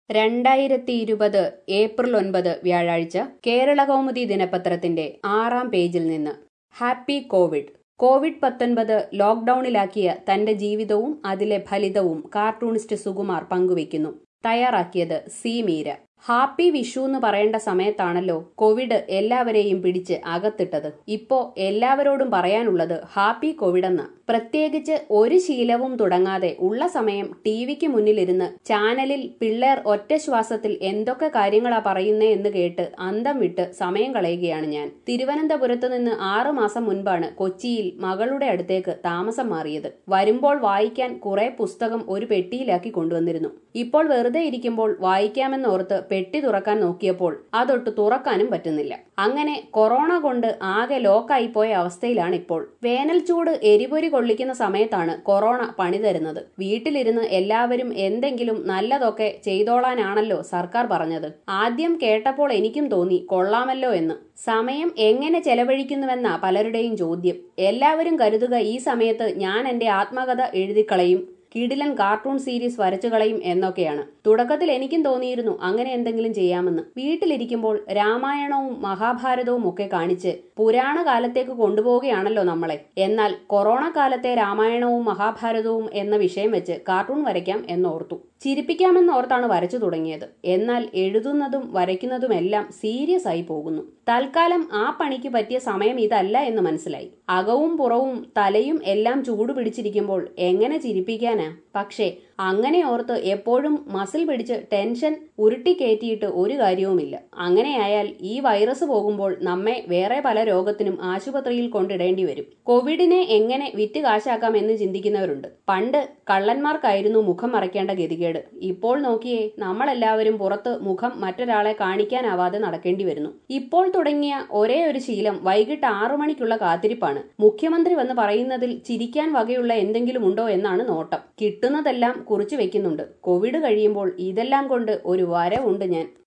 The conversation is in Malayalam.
രണ്ടായിരത്തി ഇരുപത് ഏപ്രിൽ ഒൻപത് വ്യാഴാഴ്ച കേരളകൗമുദി ദിനപത്രത്തിന്റെ ആറാം പേജിൽ നിന്ന് ഹാപ്പി കോവിഡ് കോവിഡ് പത്തൊൻപത് ലോക്ഡൌണിലാക്കിയ തന്റെ ജീവിതവും അതിലെ ഫലിതവും കാർട്ടൂണിസ്റ്റ് സുകുമാർ പങ്കുവയ്ക്കുന്നു തയ്യാറാക്കിയത് സി മീര ഹാപ്പി വിഷു എന്ന് പറയേണ്ട സമയത്താണല്ലോ കോവിഡ് എല്ലാവരെയും പിടിച്ച് അകത്തിട്ടത് ഇപ്പോ എല്ലാവരോടും പറയാനുള്ളത് ഹാപ്പി കോവിഡ് എന്ന പ്രത്യേകിച്ച് ഒരു ശീലവും തുടങ്ങാതെ ഉള്ള സമയം ടി വിക്ക് മുന്നിലിരുന്ന് ചാനലിൽ പിള്ളേർ ഒറ്റ ശ്വാസത്തിൽ എന്തൊക്കെ കാര്യങ്ങളാ പറയുന്നേ എന്ന് കേട്ട് അന്തം വിട്ട് സമയം കളയുകയാണ് ഞാൻ തിരുവനന്തപുരത്ത് നിന്ന് ആറു മാസം മുൻപാണ് കൊച്ചിയിൽ മകളുടെ അടുത്തേക്ക് താമസം മാറിയത് വരുമ്പോൾ വായിക്കാൻ കുറെ പുസ്തകം ഒരു പെട്ടിയിലാക്കി കൊണ്ടുവന്നിരുന്നു ഇപ്പോൾ വെറുതെ ഇരിക്കുമ്പോൾ വായിക്കാമെന്നോർത്ത് പെട്ടി തുറക്കാൻ നോക്കിയപ്പോൾ അതൊട്ട് തുറക്കാനും പറ്റുന്നില്ല അങ്ങനെ കൊറോണ കൊണ്ട് ആകെ ലോക്കായി പോയ അവസ്ഥയിലാണ് ഇപ്പോൾ വേനൽ ചൂട് എരിപൊരി കൊള്ളിക്കുന്ന സമയത്താണ് കൊറോണ പണി തരുന്നത് വീട്ടിലിരുന്ന് എല്ലാവരും എന്തെങ്കിലും നല്ലതൊക്കെ ചെയ്തോളാനാണല്ലോ സർക്കാർ പറഞ്ഞത് ആദ്യം കേട്ടപ്പോൾ എനിക്കും തോന്നി കൊള്ളാമല്ലോ എന്ന് സമയം എങ്ങനെ ചെലവഴിക്കുന്നുവെന്ന പലരുടെയും ചോദ്യം എല്ലാവരും കരുതുക ഈ സമയത്ത് ഞാൻ എന്റെ ആത്മകഥ എഴുതിക്കളയും കിടിലൻ കാർട്ടൂൺ സീരീസ് വരച്ചുകളയും എന്നൊക്കെയാണ് തുടക്കത്തിൽ എനിക്കും തോന്നിയിരുന്നു അങ്ങനെ എന്തെങ്കിലും ചെയ്യാമെന്ന് വീട്ടിലിരിക്കുമ്പോൾ രാമായണവും മഹാഭാരതവും ഒക്കെ കാണിച്ച് പുരാണ കാലത്തേക്ക് കൊണ്ടുപോവുകയാണല്ലോ നമ്മളെ എന്നാൽ കൊറോണ കാലത്തെ രാമായണവും മഹാഭാരതവും എന്ന വിഷയം വെച്ച് കാർട്ടൂൺ വരയ്ക്കാം എന്നോർത്തു ചിരിപ്പിക്കാമെന്നോർത്താണ് വരച്ചു തുടങ്ങിയത് എന്നാൽ എഴുതുന്നതും വരയ്ക്കുന്നതുമെല്ലാം സീരിയസ് ആയി പോകുന്നു തൽക്കാലം ആ പണിക്ക് പറ്റിയ സമയം ഇതല്ല എന്ന് മനസ്സിലായി അകവും പുറവും തലയും എല്ലാം ചൂട് പിടിച്ചിരിക്കുമ്പോൾ എങ്ങനെ ചിരിപ്പിക്കാനാ പക്ഷേ അങ്ങനെ ഓർത്ത് എപ്പോഴും മസിൽ പിടിച്ച് ടെൻഷൻ ഉരുട്ടിക്കയറ്റിയിട്ട് ഒരു കാര്യവുമില്ല അങ്ങനെയായാൽ ഈ വൈറസ് പോകുമ്പോൾ നമ്മെ വേറെ പല രോഗത്തിനും ആശുപത്രിയിൽ കൊണ്ടിടേണ്ടി വരും കോവിഡിനെ എങ്ങനെ വിറ്റ് കാശാക്കാം എന്ന് ചിന്തിക്കുന്നവരുണ്ട് പണ്ട് കള്ളന്മാർക്കായിരുന്നു മുഖം മറയ്ക്കേണ്ട ഗതികേട് ഇപ്പോൾ നോക്കിയേ നമ്മളെല്ലാവരും പുറത്ത് മുഖം മറ്റൊരാളെ കാണിക്കാനാവാതെ നടക്കേണ്ടി വരുന്നു ഇപ്പോൾ തുടങ്ങിയ ഒരേ ഒരു ശീലം വൈകിട്ട് ആറു മണിക്കുള്ള കാത്തിരിപ്പാണ് മുഖ്യമന്ത്രി വന്ന് പറയുന്നതിൽ ചിരിക്കാൻ വകയുള്ള എന്തെങ്കിലും ഉണ്ടോ എന്നാണ് നോട്ടം കിട്ടുന്നതെല്ലാം കുറിച്ചു വെക്കുന്നുണ്ട് കോവിഡ് കഴിയുമ്പോൾ ഇതെല്ലാം കൊണ്ട് ഒരു വരവുണ്ട് ഞാൻ